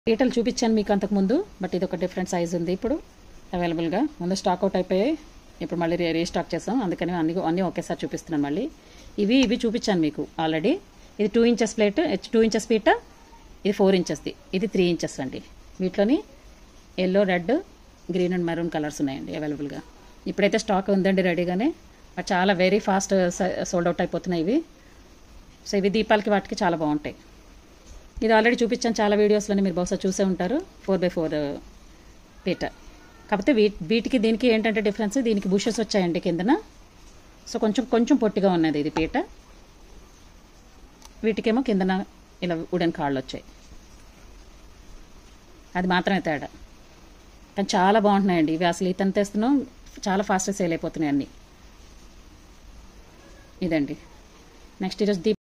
పీటలు చూపించాను మీకు అంతకుముందు బట్ ఇది ఒక డిఫరెంట్ సైజ్ ఉంది ఇప్పుడు అవైలబుల్గా ముందు స్టాక్ అవుట్ అయిపోయాయి ఇప్పుడు మళ్ళీ రీ రీస్టాక్ చేసాం అందుకని అన్ని అన్నీ ఒకేసారి చూపిస్తున్నాను మళ్ళీ ఇవి ఇవి చూపించాను మీకు ఆల్రెడీ ఇది two inches plate two inches పీట ఇది ఫోర్ ఇంచెస్ది ఇది త్రీ ఇంచెస్ అండి వీటిలోని yellow red green and maroon colours ఉన్నాయండి అవైలబుల్గా ఇప్పుడైతే స్టాక్ ఉందండి రెడీగానే బట్ చాలా వెరీ ఫాస్ట్ సోల్డ్ అవుట్ అయిపోతున్నాయి ఇవి సో ఇవి దీపాలకి వాటికి చాలా బాగుంటాయి ఇది ఆల్రెడీ చూపించాను చాలా వీడియోస్లోనే మీరు బహుశా చూసే ఉంటారు ఫోర్ బై ఫోర్ పీట కాకపోతే వీ వీటికి దీనికి ఏంటంటే డిఫరెన్స్ దీనికి బుషెస్ వచ్చాయండి కిందన సో కొంచెం కొంచెం పొట్టిగా ఉన్నది ఇది పీట వీటికేమో కిందన ఇలా ఉడెన్ కాళ్ళు వచ్చాయి అది మాత్రమే తేడా కానీ చాలా బాగుంటున్నాయండి ఇవి అసలు ఇతను తెస్తున్నాం చాలా ఫాస్ట్గా సేల్ అయిపోతున్నాయి అన్నీ ఇదండి నెక్స్ట్ ఈరోజు దీప్